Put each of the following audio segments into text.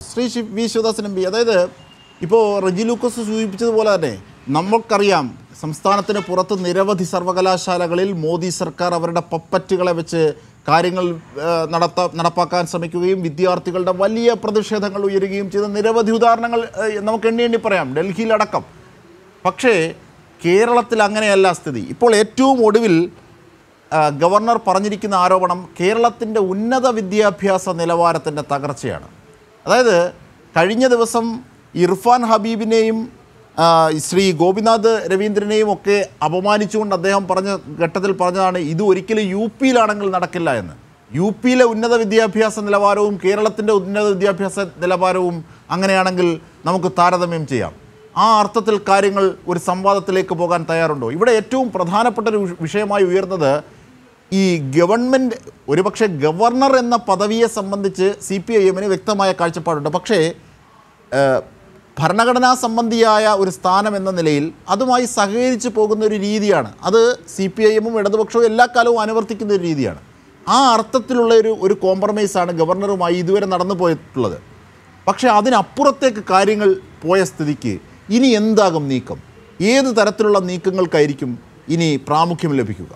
ശ്രീ ശി- V Sivadasan M P അതായത് ഇപ്പോൾ റെജി ലൂക്കോസ് സൂചിപ്പിച്ചതുപോലെ തന്നെ നമ്മൾക്കറിയാം സംസ്ഥാനത്തിന് പുറത്ത് നിരവധി സർവകലാശാലകളിൽ മോദി സർക്കാർ അവരുടെ പപ്പറ്റുകളെ വെച്ച് കാര്യങ്ങൾ ആ, നടത്ത നടപ്പാക്കാൻ ശ്രമിക്കുകയും വിദ്യാർത്ഥികളുടെ വലിയ പ്രതിഷേധങ്ങൾ ഉയരുകയും ചെയ്ത നിരവധി ഉദാഹരണങ്ങൾ ആ, നമുക്ക് എണ്ണി എണ്ണി പറയാം ഡൽഹിയിലടക്കം പക്ഷേ കേരളത്തിൽ അങ്ങനെയല്ല സ്ഥിതി ഇപ്പോൾ ഏറ്റവും ഒടുവിൽ ആ, ഗവർണർ പറഞ്ഞിരിക്കുന്ന ആരോപണം കേരളത്തിൻ്റെ ഉന്നത വിദ്യാഭ്യാസ നിലവാരത്തിൻ്റെ തകർച്ചയാണ് അതായത് കഴിഞ്ഞ ദിവസം ഇർഫാൻ ഹബീബിനെയും ആ, ശ്രീ ഗോപിനാഥ് രവീന്ദ്രനെയും ഒക്കെ അപമാനിച്ചുകൊണ്ട് അദ്ദേഹം പറഞ്ഞ ഘട്ടത്തിൽ പറഞ്ഞതാണ് ഇത് ഒരിക്കലും യു പിയിലാണെങ്കിൽ നടക്കില്ല എന്ന് യു പിയിലെ ഉന്നത വിദ്യാഭ്യാസ നിലവാരവും കേരളത്തിൻ്റെ ഉന്നത വിദ്യാഭ്യാസ നിലവാരവും അങ്ങനെയാണെങ്കിൽ നമുക്ക് താരതമ്യം ചെയ്യാം ആ അർത്ഥത്തിൽ കാര്യങ്ങൾ ഒരു സംവാദത്തിലേക്ക് പോകാൻ തയ്യാറുണ്ടോ ഇവിടെ ഏറ്റവും പ്രധാനപ്പെട്ട ഒരു വിഷ- വിഷയമായി ഉയർന്നത് ഈ ഗവൺമെൻറ് ഒരുപക്ഷെ ഗവർണർ എന്ന പദവിയെ സംബന്ധിച്ച് സി പി ഐ എമ്മിന് വ്യക്തമായ കാഴ്ചപ്പാടുണ്ട് പക്ഷേ ഏഹ്, ഭരണഘടനാ സംബന്ധിയായ ഒരു സ്ഥാനം എന്ന നിലയിൽ അതുമായി സഹകരിച്ച് പോകുന്ന ഒരു രീതിയാണ് അത് സി പി ഐ എമ്മും ഇടതുപക്ഷവും എല്ലാ കാലവും അനുവർത്തിക്കുന്ന ഒരു രീതിയാണ് ആ അർത്ഥത്തിലുള്ള ഒരു ഒരു കോംപ്രമൈസാണ് ഗവർണറുമായി ഇതുവരെ നടന്നു പോയിട്ടുള്ളത് പക്ഷേ അതിനപ്പുറത്തേക്ക് കാര്യങ്ങൾ പോയ സ്ഥിതിക്ക് ഇനി എന്താകും നീക്കം ഏത് തരത്തിലുള്ള നീക്കങ്ങൾക്കായിരിക്കും ഇനി പ്രാമുഖ്യം ലഭിക്കുക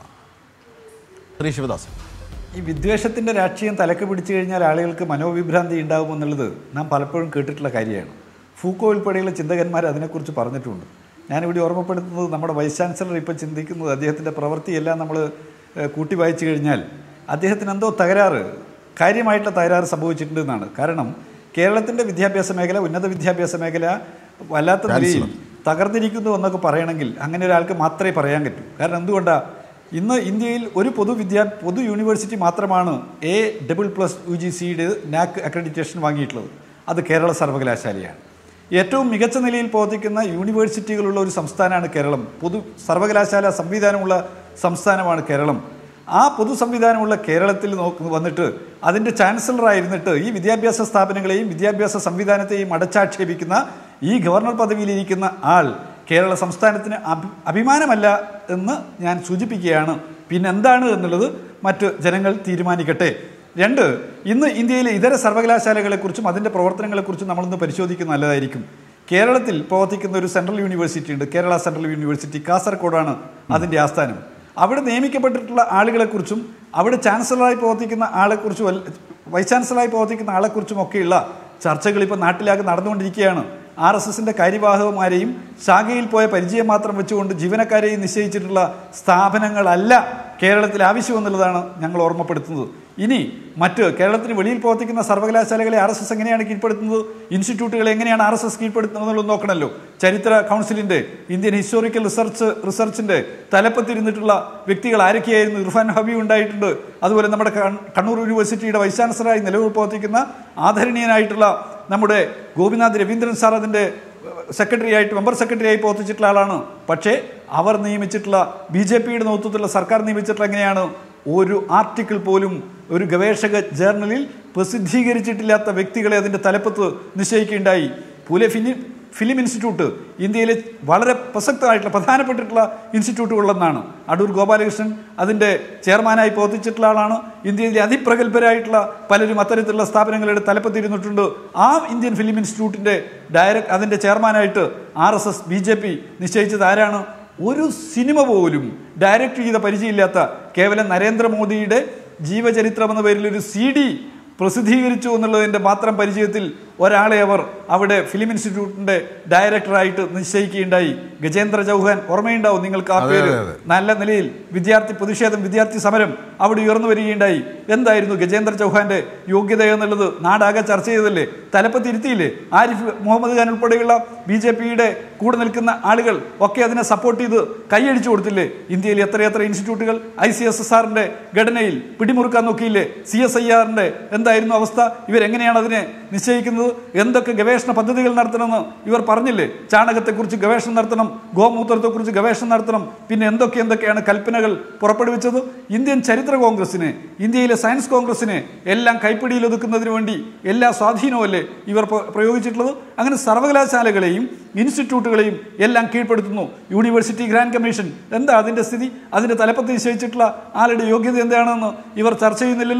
ശ്രീ ശിവദാസ് ഈ വിദ്വേഷത്തിൻ്റെ രാഷ്ട്രീയം തലക്ക് പിടിച്ചു കഴിഞ്ഞാൽ ആളുകൾക്ക് മനോവിഭ്രാന്തി ഉണ്ടാകുമെന്നുള്ളത് നാം പലപ്പോഴും കേട്ടിട്ടുള്ള കാര്യമാണ് ഫൂക്കോ ഉൾപ്പെടെയുള്ള ചിന്തകന്മാർ അതിനെക്കുറിച്ച് പറഞ്ഞിട്ടുണ്ട് ഞാനിവിടെ ഓർമ്മപ്പെടുത്തുന്നത് നമ്മുടെ വൈസ് ചാൻസലർ ഇപ്പോൾ ചിന്തിക്കുന്നത് അദ്ദേഹത്തിൻ്റെ പ്രവൃത്തിയെല്ലാം നമ്മൾ ഏഹ്, കൂട്ടി വായിച്ചു കഴിഞ്ഞാൽ അദ്ദേഹത്തിന് എന്തോ തകരാറ് കാര്യമായിട്ടുള്ള തകരാറ് സംഭവിച്ചിട്ടുണ്ടെന്നാണ് കാരണം കേരളത്തിൻ്റെ വിദ്യാഭ്യാസ മേഖല ഉന്നത വിദ്യാഭ്യാസ മേഖല വല്ലാത്ത നിലയിൽ തകർന്നിരിക്കുന്നു എന്നൊക്കെ പറയണമെങ്കിൽ അങ്ങനെ ഒരാൾക്ക് മാത്രമേ പറയാൻ പറ്റൂ കാരണം എന്തുകൊണ്ടാണ് ഇന്ന് ഇന്ത്യയിൽ ഒരു പൊതുവിദ്യാ പൊതു യൂണിവേഴ്സിറ്റി മാത്രമാണ് A double plus U G സിയുടെ നാക് അക്രഡിറ്റേഷൻ വാങ്ങിയിട്ടുള്ളത് അത് കേരള സർവകലാശാലയാണ് ഏറ്റവും മികച്ച നിലയിൽ പ്രവർത്തിക്കുന്ന യൂണിവേഴ്സിറ്റികളുള്ള ഒരു സംസ്ഥാനമാണ് കേരളം പൊതു സർവകലാശാല സംവിധാനമുള്ള സംസ്ഥാനമാണ് കേരളം ആ പൊതു സംവിധാനമുള്ള കേരളത്തിൽ നോക്ക് വന്നിട്ട് അതിൻ്റെ ചാൻസലറായിരുന്നിട്ട് ഈ വിദ്യാഭ്യാസ സ്ഥാപനങ്ങളെയും വിദ്യാഭ്യാസ സംവിധാനത്തെയും അടച്ചാക്ഷേപിക്കുന്ന ഈ ഗവർണർ പദവിയിലിരിക്കുന്ന ആൾ കേരള സംസ്ഥാനത്തിന് അഭി അഭിമാനമല്ല എന്ന് ഞാൻ സൂചിപ്പിക്കുകയാണ് പിന്നെ എന്താണ് എന്നുള്ളത് മറ്റ് ജനങ്ങൾ തീരുമാനിക്കട്ടെ രണ്ട് ഇന്ന് ഇന്ത്യയിലെ ഇതര സർവകലാശാലകളെക്കുറിച്ചും അതിൻ്റെ പ്രവർത്തനങ്ങളെക്കുറിച്ചും നമ്മളൊന്ന് പരിശോധിക്കുന്നത് നല്ലതായിരിക്കും കേരളത്തിൽ പ്രവർത്തിക്കുന്ന ഒരു സെൻട്രൽ യൂണിവേഴ്സിറ്റി ഉണ്ട് കേരള സെൻട്രൽ യൂണിവേഴ്സിറ്റി കാസർഗോഡാണ് അതിൻ്റെ ആസ്ഥാനം അവിടെ നിയമിക്കപ്പെട്ടിട്ടുള്ള ആളുകളെക്കുറിച്ചും അവിടെ ചാൻസലറായി പ്രവർത്തിക്കുന്ന ആളെക്കുറിച്ചും അല്ല- വൈസ് ചാൻസലറായി പ്രവർത്തിക്കുന്ന ആളെക്കുറിച്ചും ഒക്കെയുള്ള ചർച്ചകൾ ഇപ്പോൾ നാട്ടിലാകെ നടന്നുകൊണ്ടിരിക്കുകയാണ് ആർ എസ് എസിൻ്റെ കാര്യവാഹകന്മാരെയും ശാഖയിൽ പോയ പരിചയം മാത്രം വെച്ചുകൊണ്ട് ജീവനക്കാരെയും നിശ്ചയിച്ചിട്ടുള്ള സ്ഥാപനങ്ങളല്ല കേരളത്തിൽ ആവശ്യമെന്നുള്ളതാണ് ഞങ്ങൾ ഓർമ്മപ്പെടുത്തുന്നത് ഇനി മറ്റ് കേരളത്തിന് വെളിയിൽ പ്രവർത്തിക്കുന്ന സർവകലാശാലകളെ ആർ എസ് എസ് എങ്ങനെയാണ് കീഴ്പ്പെടുത്തുന്നത് ഇൻസ്റ്റിറ്റ്യൂട്ടുകളെ എങ്ങനെയാണ് ആർ എസ് എസ് കീഴ്പ്പെടുത്തുന്നത് എന്നുള്ളത് നോക്കണമല്ലോ ചരിത്ര കൗൺസിലിൻ്റെ ഇന്ത്യൻ ഹിസ്റ്റോറിക്കൽ റിസർച്ച് റിസർച്ചിൻ്റെ തലപ്പത്തിരുന്നിട്ടുള്ള വ്യക്തികൾ ആരൊക്കെയായിരുന്നു ഇർഫാൻ ഹബീബ് ഉണ്ടായിട്ടുണ്ട് അതുപോലെ നമ്മുടെ കൺ- കണ്ണൂർ യൂണിവേഴ്സിറ്റിയുടെ വൈസ് ചാൻസലറായി നിലവിൽ പ്രവർത്തിക്കുന്ന ആദരണീയനായിട്ടുള്ള നമ്മുടെ ഗോപിനാഥ് രവീന്ദ്രൻ സാർ അതിൻ്റെ സെക്രട്ടറി ആയിട്ട് മെമ്പർ സെക്രട്ടറി ആയി പ്രവർത്തിച്ചിട്ടുള്ള ആളാണ് പക്ഷേ അവർ നിയമിച്ചിട്ടുള്ള ബി ജെ പിയുടെ നേതൃത്വത്തിലുള്ള സർക്കാർ നിയമിച്ചിട്ടുള്ള എങ്ങനെയാണ് ഒരു ആർട്ടിക്കിൾ പോലും ഒരു ഗവേഷക ജേർണലിൽ പ്രസിദ്ധീകരിച്ചിട്ടില്ലാത്ത വ്യക്തികളെ അതിൻ്റെ തലപ്പത്ത് നിശ്ചയിക്കുകയുണ്ടായി പൂലെ ഫിലിം ഫിലിം ഇൻസ്റ്റിറ്റ്യൂട്ട് ഇന്ത്യയിലെ വളരെ പ്രസക്തമായിട്ടുള്ള പ്രധാനപ്പെട്ടിട്ടുള്ള ഇൻസ്റ്റിറ്റ്യൂട്ടുകളിലൊന്നാണ് അടൂർ ഗോപാലകൃഷ്ണൻ അതിൻ്റെ ചെയർമാനായി പ്രവർത്തിച്ചിട്ടുള്ള ആളാണ് ഇന്ത്യയിലെ അതിപ്രഗത്ഭരായിട്ടുള്ള പലരും അത്തരത്തിലുള്ള സ്ഥാപനങ്ങളുടെ തലപ്പത്തിരുന്നിട്ടുണ്ട് ആ ഇന്ത്യൻ ഫിലിം ഇൻസ്റ്റിറ്റ്യൂട്ടിൻ്റെ ഡയറക്ട് അതിൻ്റെ ചെയർമാനായിട്ട് R S S B J P നിശ്ചയിച്ചത് ആരാണ് ഒരു സിനിമ പോലും ഡയറക്റ്റ് ചെയ്ത പരിചയമില്ലാത്ത കേവലം നരേന്ദ്രമോദിയുടെ ജീവചരിത്രം എന്ന പേരിൽ ഒരു സി ഡി പ്രസിദ്ധീകരിച്ചു എന്നുള്ളതിൻ്റെ മാത്രം പരിചയത്തിൽ ഒരാളെ അവർ അവിടെ ഫിലിം ഇൻസ്റ്റിറ്റ്യൂട്ടിൻ്റെ ഡയറക്ടറായിട്ട് നിശ്ചയിക്കുകയുണ്ടായി ഗജേന്ദ്ര ചൗഹാൻ ഓർമ്മയുണ്ടാവും നിങ്ങൾക്ക് ആ പേര് നല്ല നിലയിൽ വിദ്യാർത്ഥി പ്രതിഷേധം വിദ്യാർത്ഥി സമരം അവിടെ ഉയർന്നു വരികയുണ്ടായി എന്തായിരുന്നു ഗജേന്ദ്ര ചൗഹാന്റെ യോഗ്യത എന്നുള്ളത് നാടാകെ ചർച്ച ചെയ്തതല്ലേ തലപ്പത്തിരുത്തിയില്ലേ ആരിഫ് മുഹമ്മദ് ഖാൻ ഉൾപ്പെടെയുള്ള ബി ജെ പിയുടെ കൂടെ നിൽക്കുന്ന ആളുകൾ ഒക്കെ അതിനെ സപ്പോർട്ട് ചെയ്ത് കൈയടിച്ചു കൊടുത്തില്ലേ ഇന്ത്യയിൽ എത്രയെത്ര ഇൻസ്റ്റിറ്റ്യൂട്ടുകൾ ഐ സി എസ് എസ് ആറിന്റെ ഘടനയിൽ പിടിമുറുക്കാൻ നോക്കിയില്ലേ സി എസ് ഐ ആറിന്റെ എന്തായിരുന്നു അവസ്ഥ ഇവരെങ്ങനെയാണ് അതിനെ നിശ്ചയിക്കുന്നത് എന്തൊക്കെ ഗവേഷണ പദ്ധതികൾ നടത്തണമെന്ന് ഇവർ പറഞ്ഞില്ലേ ചാണകത്തെക്കുറിച്ച് ഗവേഷണം നടത്തണം ഗോമൂത്രത്തെക്കുറിച്ച് ഗവേഷണം നടത്തണം പിന്നെ എന്തൊക്കെ എന്തൊക്കെയാണ് കൽപ്പനകൾ പുറപ്പെടുവിച്ചത് ഇന്ത്യൻ ചരിത്ര കോൺഗ്രസിനെ ഇന്ത്യയിലെ സയൻസ് കോൺഗ്രസിനെ എല്ലാം കൈപ്പിടിയിൽ ഒതുക്കുന്നതിന് വേണ്ടി എല്ലാ സ്വാധീനവുമല്ലേ ഇവർ പ്ര- പ്രയോഗിച്ചിട്ടുള്ളത് അങ്ങനെ സർവകലാശാലകളെയും ഇൻസ്റ്റിറ്റ്യൂട്ടുകളെയും എല്ലാം കീഴ്പ്പെടുത്തുന്നു യൂണിവേഴ്സിറ്റി ഗ്രാൻഡ് കമ്മീഷൻ എന്താ അതിൻ്റെ സ്ഥിതി അതിൻ്റെ തലപ്പത്ത് നിശ്ചയിച്ചിട്ടുള്ള ആളുടെ യോഗ്യത എന്താണെന്ന് ഇവർ ചർച്ച ചെയ്യുന്നില്ലല്ലോ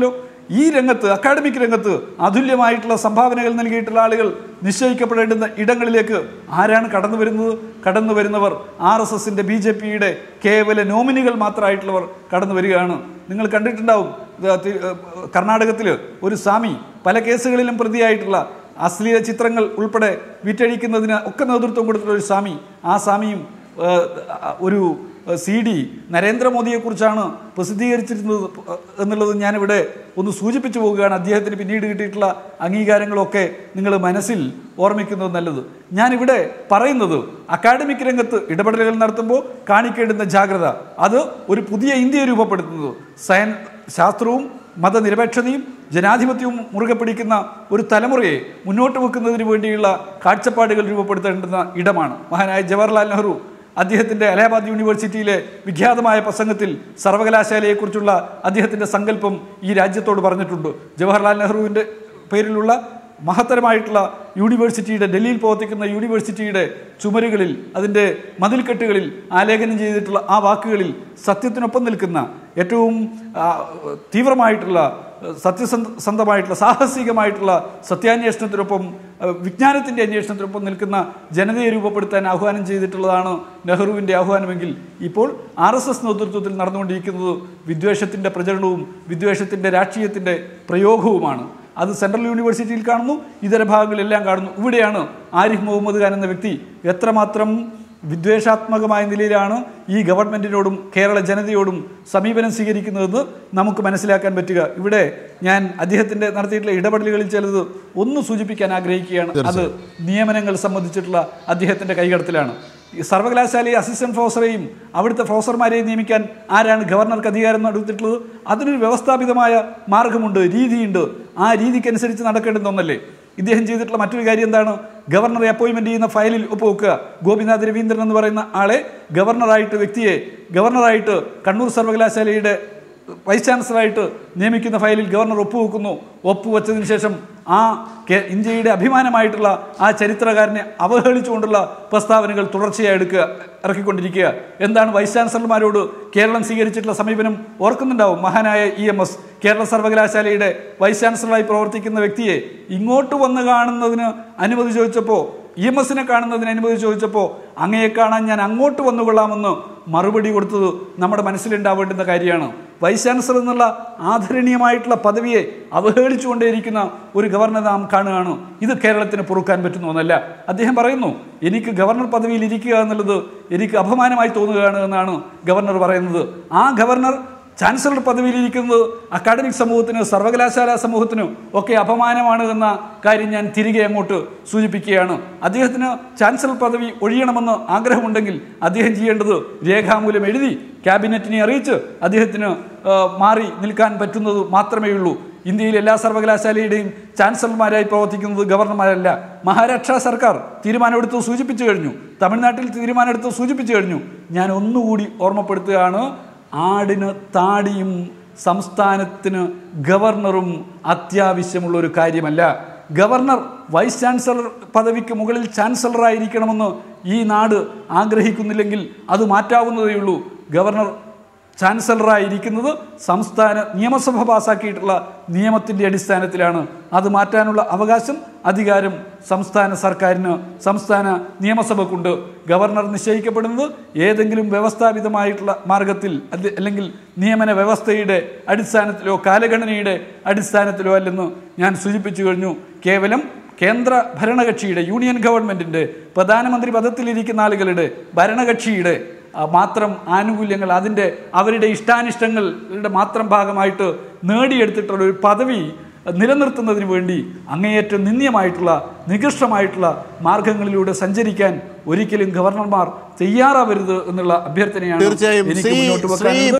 ഈ രംഗത്ത് അക്കാഡമിക് രംഗത്ത് അതുല്യമായിട്ടുള്ള സംഭാവനകൾ നൽകിയിട്ടുള്ള ആളുകൾ നിശ്ചയിക്കപ്പെടേണ്ടുന്ന ഇടങ്ങളിലേക്ക് ആരാണ് കടന്നു വരുന്നത് കടന്നു വരുന്നവർ ആർ എസ് എസിന്റെ ബി ജെ പിയുടെ കേവല നോമിനികൾ മാത്രമായിട്ടുള്ളവർ കടന്നു വരികയാണ് നിങ്ങൾ കണ്ടിട്ടുണ്ടാവും ഇത് തി- ഏഹ് കർണാടകത്തിൽ ഒരു സ്വാമി പല കേസുകളിലും പ്രതിയായിട്ടുള്ള അശ്ലീല ചിത്രങ്ങൾ ഉൾപ്പെടെ വിറ്റഴിക്കുന്നതിന് ഒക്കെ നേതൃത്വം കൊടുത്തിട്ടുള്ള ഒരു സ്വാമി ആ സ്വാമിയും ഏഹ്, ഒരു സി ഡി നരേന്ദ്രമോദിയെക്കുറിച്ചാണ് പ്രസിദ്ധീകരിച്ചിരുന്നത് എന്നുള്ളത് ഞാനിവിടെ ഒന്ന് സൂചിപ്പിച്ചു പോകുകയാണ് അദ്ദേഹത്തിന് പിന്നീട് കിട്ടിയിട്ടുള്ള അംഗീകാരങ്ങളൊക്കെ നിങ്ങൾ മനസ്സിൽ ഓർമ്മിക്കുന്നത് നല്ലത് ഞാനിവിടെ പറയുന്നത് അക്കാഡമിക് രംഗത്ത് ഇടപെടലുകൾ നടത്തുമ്പോൾ കാണിക്കേണ്ടുന്ന ജാഗ്രത അത് ഒരു പുതിയ ഇന്ത്യയെ രൂപപ്പെടുത്തുന്നത് സയൻ ശാസ്ത്രവും മതനിരപേക്ഷതയും ജനാധിപത്യവും മുറുകെ പിടിക്കുന്ന ഒരു തലമുറയെ മുന്നോട്ട് വെക്കുന്നതിന് വേണ്ടിയുള്ള കാഴ്ചപ്പാടുകൾ രൂപപ്പെടുത്തേണ്ടുന്ന ഇടമാണ് മഹാനായ ജവഹർലാൽ നെഹ്റു അദ്ദേഹത്തിൻ്റെ അലഹാബാദ് യൂണിവേഴ്സിറ്റിയിലെ വിഖ്യാതമായ പ്രസംഗത്തിൽ സർവകലാശാലയെക്കുറിച്ചുള്ള അദ്ദേഹത്തിൻ്റെ സങ്കല്പം ഈ രാജ്യത്തോട് പറഞ്ഞിട്ടുണ്ട് ജവഹർലാൽ നെഹ്റുവിൻ്റെ പേരിലുള്ള മഹത്തരമായിട്ടുള്ള യൂണിവേഴ്സിറ്റിയുടെ ഡൽഹിയിൽ പ്രവർത്തിക്കുന്ന യൂണിവേഴ്സിറ്റിയുടെ ചുമരുകളിൽ അതിൻ്റെ മതിൽക്കെട്ടുകളിൽ ആലേഖനം ചെയ്തിട്ടുള്ള ആ വാക്കുകളിൽ സത്യത്തിനൊപ്പം നിൽക്കുന്ന ഏറ്റവും ആ, തീവ്രമായിട്ടുള്ള സത്യസന്ധമായിട്ടുള്ള സാഹസികമായിട്ടുള്ള സത്യാന്വേഷണത്തിനൊപ്പം ആ, വിജ്ഞാനത്തിൻ്റെ അന്വേഷണത്തിനൊപ്പം നിൽക്കുന്ന ജനതയെ രൂപപ്പെടുത്താൻ ആഹ്വാനം ചെയ്തിട്ടുള്ളതാണ് നെഹ്റുവിൻ്റെ ആഹ്വാനമെങ്കിൽ ഇപ്പോൾ ആർ എസ് എസ് നേതൃത്വത്തിൽ നടന്നുകൊണ്ടിരിക്കുന്നത് വിദ്വേഷത്തിൻ്റെ പ്രചരണവും വിദ്വേഷത്തിൻ്റെ രാഷ്ട്രീയത്തിൻ്റെ പ്രയോഗവുമാണ് അത് സെൻട്രൽ യൂണിവേഴ്സിറ്റിയിൽ കാണുന്നു ഇതര ഭാഗങ്ങളിലെല്ലാം കാണുന്നു ഇവിടെയാണ് ആരിഫ് മുഹമ്മദ് ഖാൻ എന്ന വ്യക്തി എത്രമാത്രം വിദ്വേഷാത്മകമായ നിലയിലാണ് ഈ ഗവൺമെന്റിനോടും കേരള ജനതയോടും സമീപനം സ്വീകരിക്കുന്നതെന്ന് നമുക്ക് മനസ്സിലാക്കാൻ പറ്റുക ഇവിടെ ഞാൻ അദ്ദേഹത്തിന്റെ നടത്തിയിട്ടുള്ള ഇടപെടലുകളിൽ ചിലത് ഒന്ന് സൂചിപ്പിക്കാൻ ആഗ്രഹിക്കുകയാണ് അത് നിയമനങ്ങൾ സംബന്ധിച്ചിട്ടുള്ള അദ്ദേഹത്തിന്റെ കൈകടത്തിലാണ് ഈ സർവകലാശാലയെ അസിസ്റ്റന്റ് പ്രൊഫസറെയും അവിടുത്തെ പ്രൊഫസർമാരെയും നിയമിക്കാൻ ആരാണ് ഗവർണർക്ക് അധികാരം നടത്തിയിട്ടുള്ളത് അതിനൊരു വ്യവസ്ഥാപിതമായ മാർഗമുണ്ട് രീതിയുണ്ട് ആ രീതിക്കനുസരിച്ച് നടക്കേണ്ടുന്ന ഒന്നല്ലേ ഇദ്ദേഹം ചെയ്തിട്ടുള്ള മറ്റൊരു കാര്യം എന്താണ് ഗവർണറെ അപ്പോയിന്റ്മെന്റ് ചെയ്യുന്ന ഫയലിൽ ഒപ്പുവെക്കുക ഗോപിനാഥ് രവീന്ദ്രൻ എന്ന് പറയുന്ന ആളെ ഗവർണറായിട്ട് വ്യക്തിയെ ഗവർണറായിട്ട് കണ്ണൂർ സർവകലാശാലയുടെ വൈസ് ചാൻസലറായിട്ട് നിയമിക്കുന്ന ഫയലിൽ ഗവർണർ ഒപ്പുവെക്കുന്നു ഒപ്പുവെച്ചതിന് ശേഷം ആ കേ- ഇന്ത്യയുടെ അഭിമാനമായിട്ടുള്ള ആ ചരിത്രകാരനെ അവഹേളിച്ചുകൊണ്ടുള്ള പ്രസ്താവനകൾ തുടർച്ചയായി എടുക്കുക ഇറക്കിക്കൊണ്ടിരിക്കുക എന്താണ് വൈസ് ചാൻസലർമാരോട് കേരളം സ്വീകരിച്ചിട്ടുള്ള സമീപനം ഓർക്കുന്നുണ്ടാവും മഹാനായ ഇ എം എസ് കേരള സർവകലാശാലയുടെ വൈസ് ചാൻസലറായി പ്രവർത്തിക്കുന്ന വ്യക്തിയെ ഇങ്ങോട്ട് വന്ന് കാണുന്നതിന് അനുമതി ചോദിച്ചപ്പോൾ ഇ എം എസിനെ കാണുന്നതിന് അനുമതി ചോദിച്ചപ്പോൾ അങ്ങയെ കാണാൻ ഞാൻ അങ്ങോട്ട് വന്നുകൊള്ളാമെന്ന് മറുപടി കൊടുത്തത് നമ്മുടെ മനസ്സിലുണ്ടാവേണ്ടുന്ന കാര്യമാണ് വൈസ് ചാൻസലർ എന്നുള്ള ആദരണീയമായിട്ടുള്ള പദവിയെ അവഹേളിച്ചുകൊണ്ടേയിരിക്കുന്ന ഒരു ഗവർണർ നാം കാണുകയാണ് ഇത് കേരളത്തിന് പൊറുക്കാൻ പറ്റുന്ന ഒന്നല്ല അദ്ദേഹം പറയുന്നു എനിക്ക് ഗവർണർ പദവിയിൽ ഇരിക്കുക എന്നുള്ളത് എനിക്ക് അപമാനമായി തോന്നുകയാണ് എന്നാണ് ഗവർണർ പറയുന്നത് ആ ഗവർണർ ചാൻസലർ പദവിയിലിരിക്കുന്നത് അക്കാഡമിക് സമൂഹത്തിന് സർവകലാശാല സമൂഹത്തിന് ഒക്കെ അപമാനമാണ് എന്ന കാര്യം ഞാൻ തിരികെ അങ്ങോട്ട് സൂചിപ്പിക്കുകയാണ് അദ്ദേഹത്തിന് ചാൻസലർ പദവി ഒഴിയണമെന്ന് ആഗ്രഹമുണ്ടെങ്കിൽ അദ്ദേഹം ചെയ്യേണ്ടത് രേഖാമൂലം എഴുതി ക്യാബിനറ്റിനെ അറിയിച്ച് അദ്ദേഹത്തിന് ആ, മാറി നിൽക്കാൻ പറ്റുന്നത് മാത്രമേ ഉള്ളൂ ഇന്ത്യയിൽ എല്ലാ സർവകലാശാലയുടെയും ചാൻസലർമാരായി പ്രവർത്തിക്കുന്നത് ഗവർണർമാരല്ല മഹാരാഷ്ട്ര സർക്കാർ തീരുമാനമെടുത്ത് സൂചിപ്പിച്ചു കഴിഞ്ഞു തമിഴ്നാട്ടിൽ തീരുമാനമെടുത്ത് സൂചിപ്പിച്ചു കഴിഞ്ഞു ഞാൻ ഒന്നുകൂടി ഓർമ്മപ്പെടുത്തുകയാണ് ആടിന് താടിയും സംസ്ഥാനത്തിന് ഗവർണറും അത്യാവശ്യമുള്ള ഒരു കാര്യമല്ല ഗവർണർ വൈസ് ചാൻസലർ പദവിക്ക് മുകളിൽ ചാൻസലറായിരിക്കണമെന്ന് ഈ നാട് ആഗ്രഹിക്കുന്നില്ലെങ്കിൽ അത് മാറ്റാവുന്നതേ ഉള്ളൂ ഗവർണർ ചാൻസലറായിരിക്കുന്നത് സംസ്ഥാന നിയമസഭ പാസാക്കിയിട്ടുള്ള നിയമത്തിൻ്റെ അടിസ്ഥാനത്തിലാണ് അത് മാറ്റാനുള്ള അവകാശം അധികാരം സംസ്ഥാന സർക്കാരിന് സംസ്ഥാന നിയമസഭക്കുണ്ട് ഗവർണർ നിശ്ചയിക്കപ്പെടുന്നത് ഏതെങ്കിലും വ്യവസ്ഥാപിതമായിട്ടുള്ള മാർഗത്തിൽ അത് അല്ലെങ്കിൽ നിയമന വ്യവസ്ഥയുടെ അടിസ്ഥാനത്തിലോ കാലഗണനയുടെ അടിസ്ഥാനത്തിലോ അല്ലെന്ന് ഞാൻ സൂചിപ്പിച്ചു കഴിഞ്ഞു കേവലം കേന്ദ്ര ഭരണകക്ഷിയുടെ യൂണിയൻ ഗവൺമെന്റിന്റെ പ്രധാനമന്ത്രി പദത്തിലിരിക്കുന്ന ആളുകളുടെ ഭരണകക്ഷിയുടെ ആ, മാത്രം ആനുകൂല്യങ്ങൾ അതിൻ്റെ അവരുടെ ഇഷ്ടാനിഷ്ടങ്ങളുടെ മാത്രം ഭാഗമായിട്ട് നേടിയെടുത്തിട്ടുള്ള ഒരു പദവി നിലനിർത്തുന്നതിന് വേണ്ടി അങ്ങേയറ്റം നിന്ദ്യമായിട്ടുള്ള നികൃഷ്ടമായിട്ടുള്ള മാർഗങ്ങളിലൂടെ സഞ്ചരിക്കാൻ ഒരിക്കലും ഗവർണർമാർ തയ്യാറാവരുത് എന്നുള്ള അഭ്യർത്ഥനയാണ് തീർച്ചയായും എനിക്ക് ശ്രീ മുന്നോട്ട് ശ്രീ വെക്കാനുള്ളത്